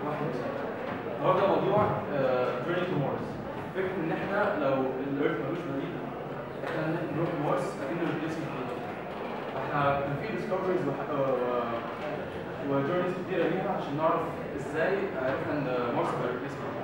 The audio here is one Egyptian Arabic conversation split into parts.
واحد النهارده موضوع جيرني تو مارس فكره ان احنا لو الارث ملوش بديل احنا نروح مارس اكنه ريبليسمنت احنا كان في ديسكفريز وجيرنيز كتيره ليها عشان نعرف ازاي عرفنا ان مارس بقى ريبليسمنت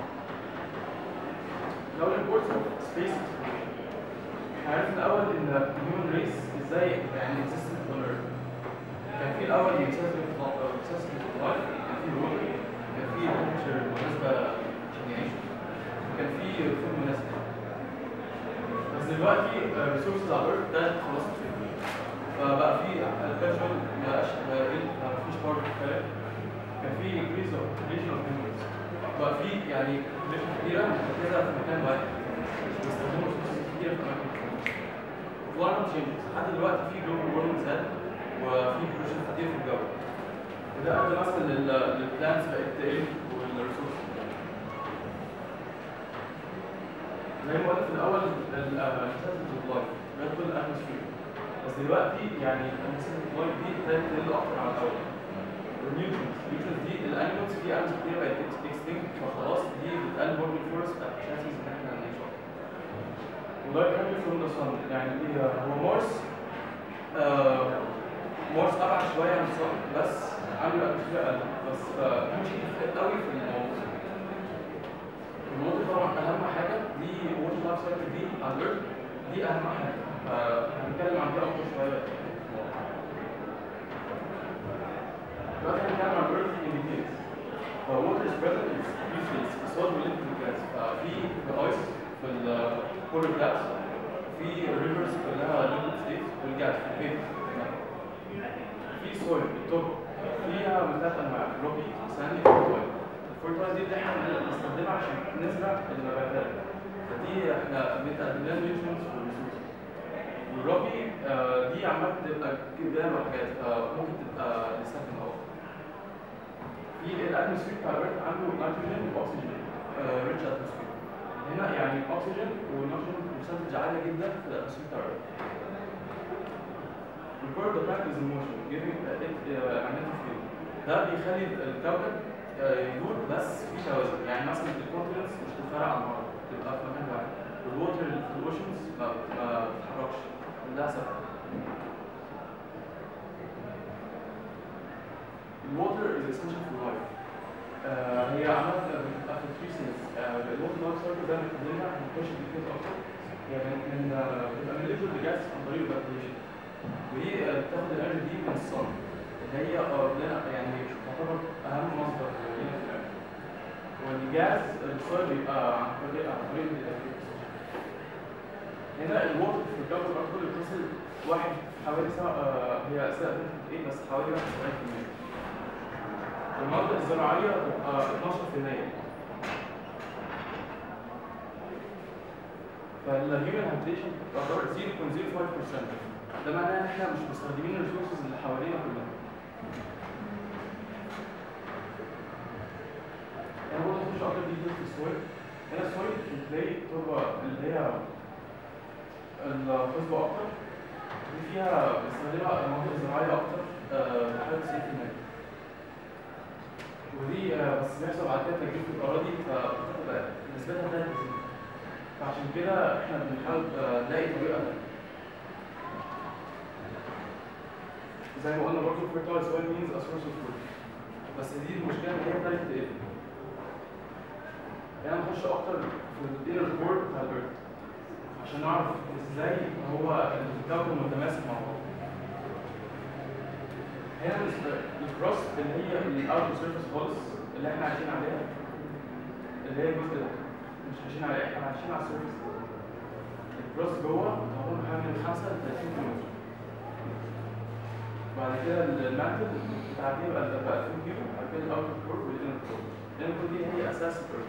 لو الامبورتس اوف سبيس احنا عرفنا الاول ان الهيومن ريس ازاي يعني اكزيستنت اون ايرث كان في الاول necessity of necessity of life كان في water كان في temperature مناسبة عشان يعيشوا كان في food مناسب بس دلوقتي resources على الأرض ده خلاص فبقى في البترول ما بقاش بقى يقل ما فيش برضه كفاية كان في increase of population of humans بقى في يعني population كبيرة مركزة في مكان واحد بيستخدموا resources كتيرة في أماكن كتير climate changes لحد دلوقتي في global warming زاد وفي بروشن كتير في الجو وده ادى مثلا للبلانتس بقت تقل والريسورس زي ما قلت في الاول النسبة اللايف بيدخل الاتموسفير بس دلوقتي يعني نسبة اللايف دي ابتدت تقل اكتر على الاول والنيوترونز النيوترونز دي الانيمالز في انيمالز كتير بقت اكستنكت فخلاص دي بتقل برضه الفورس بتاعت الشانسز ان احنا نعيش ولايف كامل فروم ذا صن يعني ايه هو مارس آه مارس ابعد شويه عن الصن بس عنده اتموسفير اقل بس مش هتفرق قوي في الموضوع الموضوع طبعا اهم حاجه دي ووتر لايف سايكل دي على الارض دي اهم حاجه فهنتكلم عن دي اكتر شويه دلوقتي هنتكلم عن الارض ان ديتيلز فووتر از بريزنت ان سبيشيز في صور وليكويد جاز ففي الايس في البولر جاز في ريفرز كلها ليكويد ستيت والجاز في البيت في سويل التربه فيها من ثلاث انواع روبي ساندي فورتوايل الفورتوايل دي اللي احنا بنستخدمها عشان نزرع النباتات فدي احنا بنتقدم لها نيوترينتس وريسورسز والروبي آه دي عمال تبقى جبال وحاجات فممكن تبقى لسكن اهو في الاتموسفير بتاع الارض عنده نيتروجين واكسجين ريتش اتموسفير هنا يعني الاكسجين والنيتروجين برسنتج عاليه جدا في الاتموسفير بتاع الارض record the planet is in motion giving it uh, magnetic field ده بيخلي الكوكب يدور بس في توازن يعني مثلا الكونتيننتس مش تتفرع عن بعض تبقى في مكان واحد والووتر اللي في الاوشنز ما ما بتتحركش كلها ثابته الووتر is essential for life آه هي عملت بتبقى في three states الووتر لايف سايكل ده بنتكلمها هنخش في ديتيلز اكتر هي من من بتبقى من ليكويد لجاز عن طريق الفابريشن ودي بتاخد الانرجي دي من الصن اللي هي لنا يعني تعتبر اهم مصدر لنا في الانرجي والجاز الصويل بيبقى عن طريق عن طريق هنا الوقت في الكوكب الارض كله بيتصل واحد حوالي سنة آه هي سنة ايه بس حوالي 71% المناطق الزراعية بتبقى 12% فالهيومن هابيتيشن تعتبر 0.05% ده معناه ان احنا مش مستخدمين الريسورسز اللي حوالينا كلها يعني برضه مش اكتر دي في السويل هنا السويل بتلاقي تربه اللي هي الخصبه اكتر دي فيها بنستخدمها المناطق الزراعيه اكتر بحوالي 90% ودي بس بيحصل بعد كده تجديد في الاراضي فبتبقى نسبتها تزيد فعشان كده احنا بنحاول نلاقي طريقه زي ما قلنا برضه fertile soil means a source of food بس دي المشكله ان هي ابتدت تقل يعني نخش اكتر في الانر كور بتاع الارض عشان نعرف ازاي هو الكوكب متماسك مع بعض هنا الكروست اللي هي الاوتر سيرفيس خالص اللي احنا عايشين عليها اللي هي الجزء ده مش عايشين على احنا عايشين على السيرفيس الكروست جوه هو حوالي من 5 ل 30 كيلو بعد كده المانتل بتاعتي بقى بقى 2000 كيلو بعد كده الاوتر كور والانر كور الانر كور دي هي اساس الارض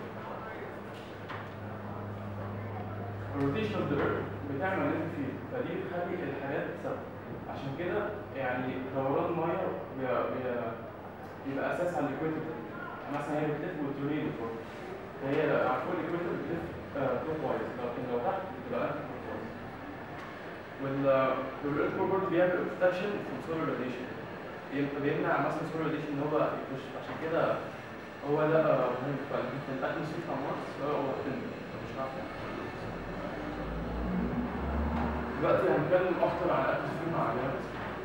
الروتيشن اوف ذا ايرث بتعمل ماجنتيك فيلد فدي بتخلي الحاجات ثابته عشان كده يعني دوران الميه بيبقى, بيبقى اساس على الايكويتر مثلا هي بتلف والتورنيدو فوق فهي على فوق الايكويتر بتلف كلوك وايز لكن لو تحت بتبقى انتي كلوك وايز والإيرث برضه بيعمل اوبستراكشن في السولار راديشن بيمنع مثلا السولار راديشن ان هو يخش عشان كده هو ده آه، مهم فعلا في الاتموسفير بتاع مارس هو فيلم مش عارف دلوقتي هنتكلم اكتر عن الاتموسفير مع اليابس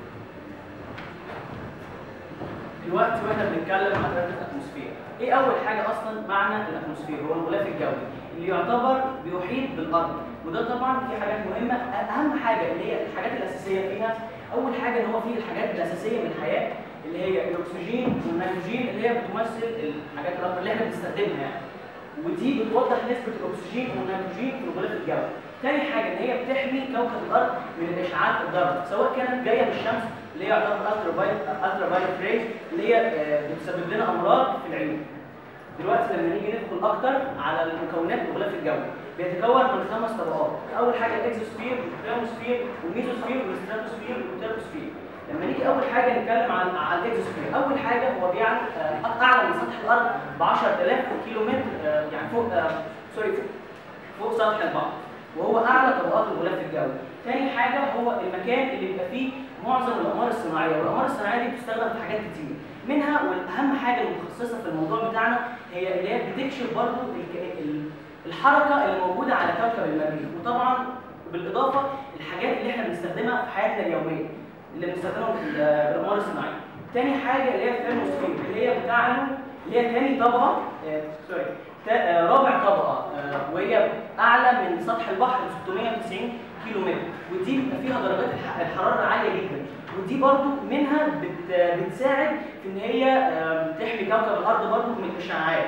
دلوقتي واحنا بنتكلم عن درجه الاتموسفير ايه اول حاجه اصلا معنى الاتموسفير هو الغلاف الجوي اللي يعتبر بيحيط بالارض وده طبعا في حاجات مهمه اهم حاجه اللي هي الحاجات الاساسيه فيها اول حاجه ان هو فيه الحاجات الاساسيه من الحياه اللي هي الاكسجين والنيتروجين اللي هي بتمثل الحاجات الأكبر اللي احنا بنستخدمها يعني ودي بتوضح نسبه الاكسجين والنيتروجين في الغلاف الجوي تاني حاجه ان هي بتحمي كوكب الارض من الاشعاعات الضاره سواء كانت جايه من الشمس اللي هي يعتبر الترا فايلت الترا فايلت ريز اللي هي آه، بتسبب لنا امراض في العيون دلوقتي لما نيجي ندخل اكتر على المكونات الغلاف الجوي بيتكون من خمس طبقات اول حاجه الاكزوسفير والثيرموسفير والميزوسفير والستراتوسفير والتربوسفير لما نيجي اول حاجه نتكلم عن عن الاكزوسفير اول حاجه هو بيعمل آه، اعلى من سطح الارض ب 10000 كيلو متر آه، يعني فوق آه، سوري فوق فوق سطح البحر وهو اعلى طبقات الغلاف الجوي تاني حاجه هو المكان اللي بيبقى فيه معظم الاقمار الصناعيه والاقمار الصناعيه دي بتستخدم في حاجات كتير منها والاهم حاجه المتخصصه في الموضوع بتاعنا هي اللي هي بتكشف برضو الك- ال- الحركه اللي موجوده على كوكب المريخ وطبعا بالاضافه الحاجات اللي احنا بنستخدمها في حياتنا اليوميه اللي بنستخدمها في ال- بالاقمار الصناعيه تاني حاجه اللي هي الثيرموسفير اللي هي بتاعنا اللي هي تاني طبقه آه، سوري تا- آه، رابع طبقه آه، وهي اعلى من سطح البحر ب 690 كيلو متر ودي بيبقى فيها درجات الح- الحراره عاليه جدا ودي برضو منها بت بتساعد في ان هي آم، تحمي كوكب الارض برضو من الاشعاعات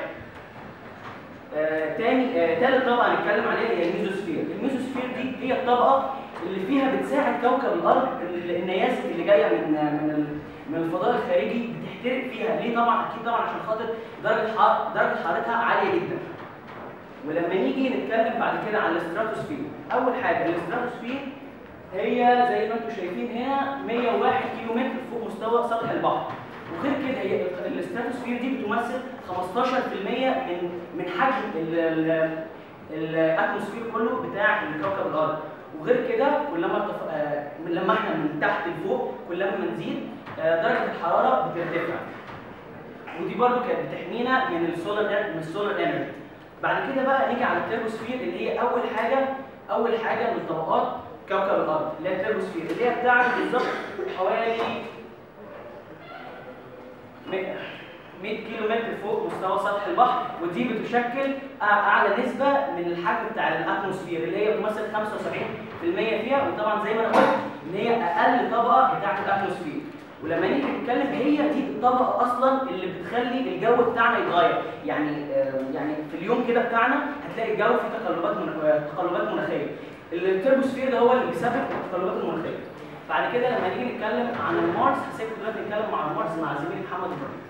آه، تاني آه، تالت طبقه هنتكلم عليها هي الميزوسفير الميزوسفير دي هي الطبقه اللي فيها بتساعد كوكب الارض ال- النيازك اللي جايه من من ال- من الفضاء الخارجي بتحترق فيها ليه طبعا اكيد طبعا عشان خاطر درجه حر- درجه حرارتها عاليه جدا ولما نيجي نتكلم بعد كده عن الاستراتوسفير اول حاجه الاستراتوسفير هي زي ما انتم شايفين هنا 101 كيلو متر فوق مستوى سطح البحر وغير كده هي ال- الاستراتوسفير دي بتمثل 15% من من حجم ال- ال- الاتموسفير كله بتاع كوكب الارض وغير كده كلما ارتف... آه، لما احنا من تحت لفوق كلما ما نزيد آه، درجه الحراره بترتفع ودي برضو كانت بتحمينا من السولار من السولار انرجي بعد كده بقى نيجي على التربوسفير اللي هي اول حاجه اول حاجه من طبقات كوكب الارض اللي هي التربوسفير اللي هي بتاعت بالظبط حوالي 100 100 كيلو متر فوق مستوى سطح البحر ودي بتشكل أع- اعلى نسبه من الحجم بتاع الاتموسفير اللي هي بتمثل 75% فيها وطبعا زي ما انا قلت ان هي اقل طبقه بتاعت الاتموسفير ولما نيجي نتكلم هي دي الطبقه اصلا اللي بتخلي الجو بتاعنا يتغير يعني آه، يعني في اليوم كده بتاعنا هتلاقي الجو فيه تقلبات من- آه، تقلبات مناخيه التربوسفير ده هو اللي بيسبب التقلبات المناخيه بعد كده لما نيجي نتكلم عن المارس هسيبكم دلوقتي نتكلم مع المارس مع زميلي محمد ابراهيم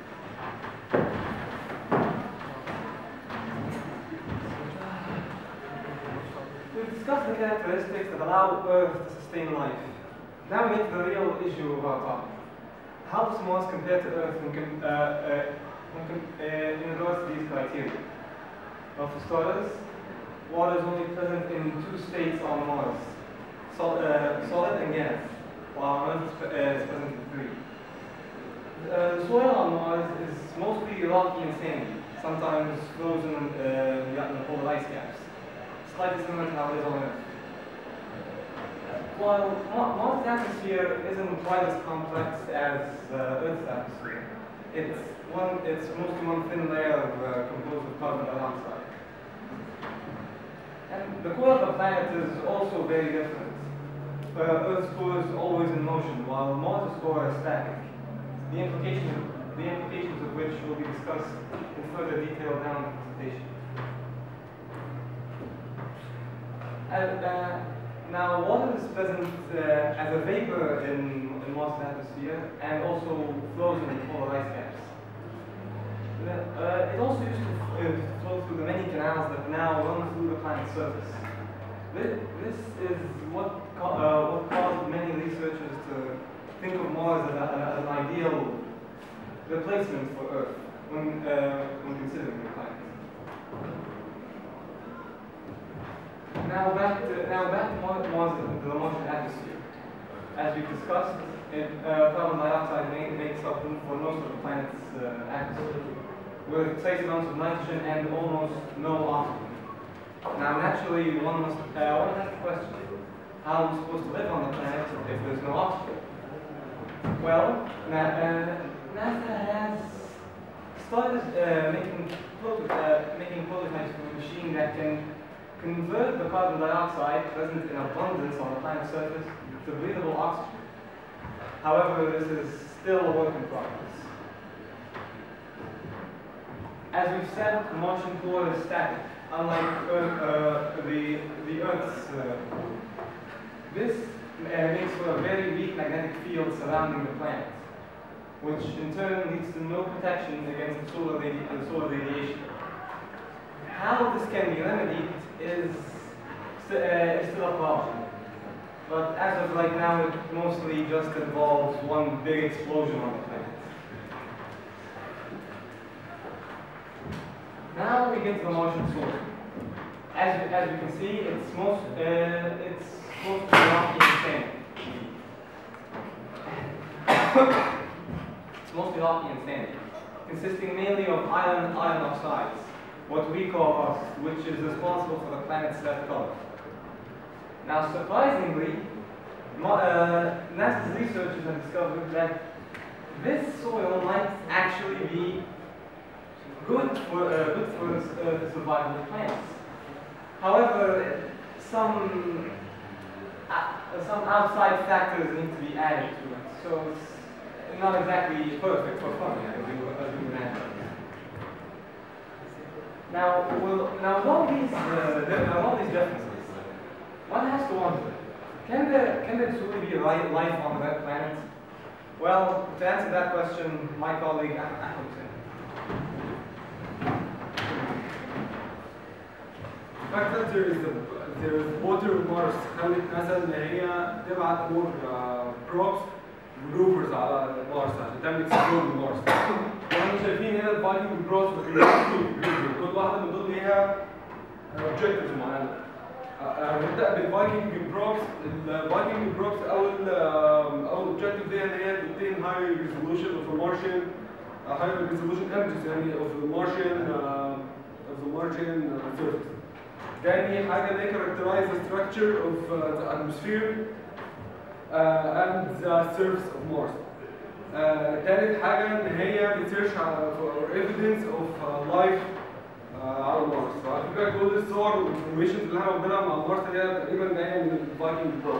We've discussed the characteristics that allow Earth to sustain life. Now we get to the real issue of our topic. How does Mars compare to Earth when, com- uh, uh, when com- uh, in regards to these criteria? Well, for starters, water is only present in two states on Mars, sol- uh, solid and gas, while on Earth is, pre- uh, is present in three. Uh, the soil on Mars is mostly rocky and sandy, sometimes frozen uh, in the polar ice caps slightly similar to how it is on Earth. While Ma- Mars' atmosphere isn't quite as complex as uh, Earth's atmosphere, it's one. It's mostly one thin layer of, uh, composed of carbon dioxide. And the core of the planet is also very different. Uh, Earth's core is always in motion, while Mars' core is static. The implications, the implications of which will be discussed in further detail down the presentation. And, uh, now, water is present uh, as a vapor in, in Mars' atmosphere and also flows in polar ice caps. Uh, it also used to f- uh, flow through the many canals that now run through the planet's surface. This, this is what, ca- uh, what caused many researchers to think of Mars as, a, as an ideal replacement for Earth when, uh, when considering the planet. Now back to now back to Mars, Mars the Martian atmosphere. As we discussed, it, uh, carbon dioxide ma- makes up for most of the planet's uh, atmosphere. with trace amounts of nitrogen and almost no oxygen. Now, naturally, one must uh, one has to question how are we supposed to live on the planet if there's no oxygen? Well, Na- uh, NASA has started uh, making, proto- uh, making prototypes of a machine that can convert the carbon dioxide present in abundance on the planet's surface to breathable oxygen. However, this is still a work in progress. As we've said, the Martian core is static, unlike Earth, uh, the, the Earth's. Uh, this uh, makes for a very weak magnetic field surrounding the planet, which in turn leads to no protection against the solar, radi- uh, solar radiation. How this can be remedied is, st- uh, is still a problem. But as of right now, it mostly just involves one big explosion on the planet. Now we get to the Martian soil. As, you- as you can see, it's most uh, it's mostly rocky and sandy. it's mostly rocky and sandy, consisting mainly of iron iron oxides, what we call rust, which is responsible for the planet's red color. Now, surprisingly, mo- uh, NASA's researchers have discovered that this soil might actually be good for uh, good for uh, the survival of plants. However, some uh, some outside factors need to be added to it, so it's not exactly perfect for farming, as you, as you imagine. Now, well, now with all these uh, di- now all these differences, one has to wonder: Can there can there truly be li- life on the red planet? Well, to answer that question, my colleague Ah- Ahmed Hussein. The fact that there is a, there is water on Mars خلت ناسا ان هي تبعت مور بروبس وروفرز على مارس عشان تعمل اكسبلور لمارس. واحنا شايفين هنا الفايكنج بروبس كل واحده من دول ليها اوبجكتيفز معينه. آه، هنبدا بالفايكنج بروبس الفايكنج بروبس اول آه، اول اوبجكتيف ليها ان هي تبتين هاي ريزولوشن اوف مارشن هاي ريزولوشن ايمجز يعني اوف مارشن اوف ذا مارشن سيرفيس. تاني حاجة they characterize the structure of uh, the atmosphere uh, and the surface of Mars. Uh, تالت حاجة إن هي بتسيرش على for evidence of uh, life uh, على مارس. فعلى فكرة كل الصور والانفورميشن اللي احنا واخدينها مع مارس هي تقريبا جاية من الفايكنج بروس.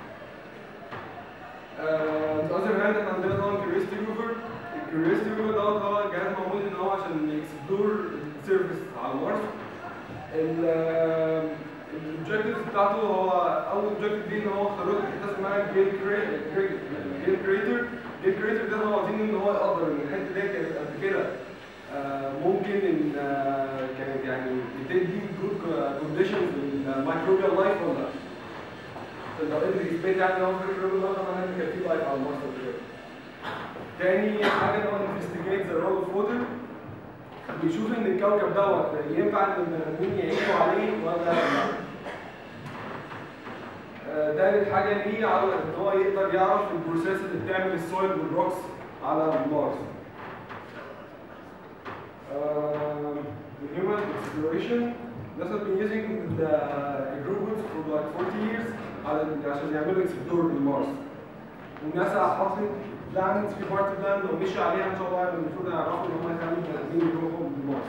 on the other hand احنا عندنا طبعا كيوريوستي روفر. الكيوريوستي روفر دوت هو جهاز معمول إن هو عشان يكسبلور السيرفيس على مارس. الاوبجكتيفز بتاعته هو اول اوبجكتيف دي ان هو خرج حته اسمها جيل كريتر جيل كريتر جيل كريتر ده هو عايزين ان هو يقدر ان الحته دي كانت قبل كده آه، ممكن ان آه، كانت يعني بتدي جود كونديشنز للميكروبيال لايف ولا لا لو قدر يثبت يعني ان هو ميكروبيال لايف معناه ان كان في لايف على مارس قبل كده تاني حاجه ان هو انفستيجيت ذا رول اوف ووتر بيشوف ان الكوكب دوت ينفع ان البني ادمين يعيشوا عليه ولا لا آه، تالت حاجه ليه على ان هو يقدر يعرف البروسيس اللي بتعمل السويل والروكس على مارس uh, the human exploration NASA has been using the robots for like 40 years على عشان يعملوا اكسبلور لمارس وناسا حطت بلان في بارت بلان لو مشوا عليها ان شاء الله المفروض يعرفوا ان هم يخلوا البني ادمين يروحوا لمارس.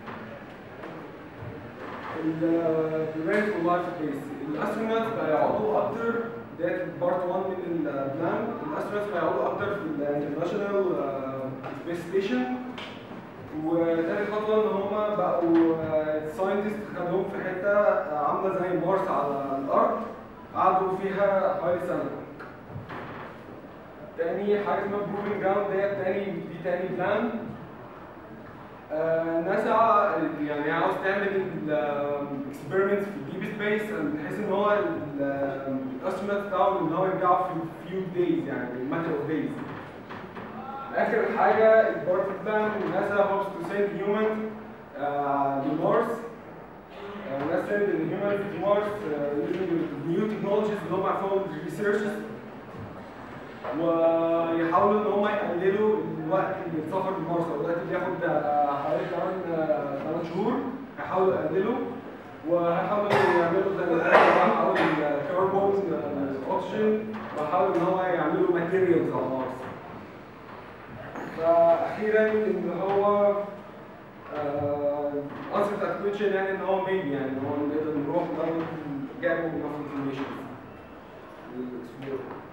البريد فور لايف سبيس الاسترونوتس بقى يقعدوا اكتر ده بارت 1 من البلان الاسترونوتس بقى يقعدوا اكتر في الانترناشونال سبيس ستيشن وتاني خطوه ان هم بقوا ساينتست خدوهم في حته عامله زي مارس على الارض قعدوا فيها حوالي سنه تاني حاجه اسمها بروفنج جراوند ديت تاني دي تاني بلان آه، ناسا يعني عاوز تعمل الاكسبيرمنتس في الديب سبيس بحيث ان هو الاسترونوت بتاعه ان هو يرجعوا في فيو دايز يعني ماتر اوف دايز اخر حاجه البارت بلان ناسا هوبس تو سيند هيومن لمارس ناسا سيند الهيومن في مارس using نيو تكنولوجيز اللي هم عارفين ريسيرشز ويحاولوا ان هم يقللوا الوقت اللي السفر لمارس هو دلوقتي بياخد آه، حوالي كمان 8 شهور هيحاولوا يقللوا وهيحاولوا يعملوا زي ما قلنا حاولوا الكربون الاكسجين وحاولوا ان هو يعملوا ماتيريالز على مارس فاخيرا ان هو اصل بتاعت كويتشن يعني ان هو ميبي يعني ان هو نقدر نروح لو جابوا enough information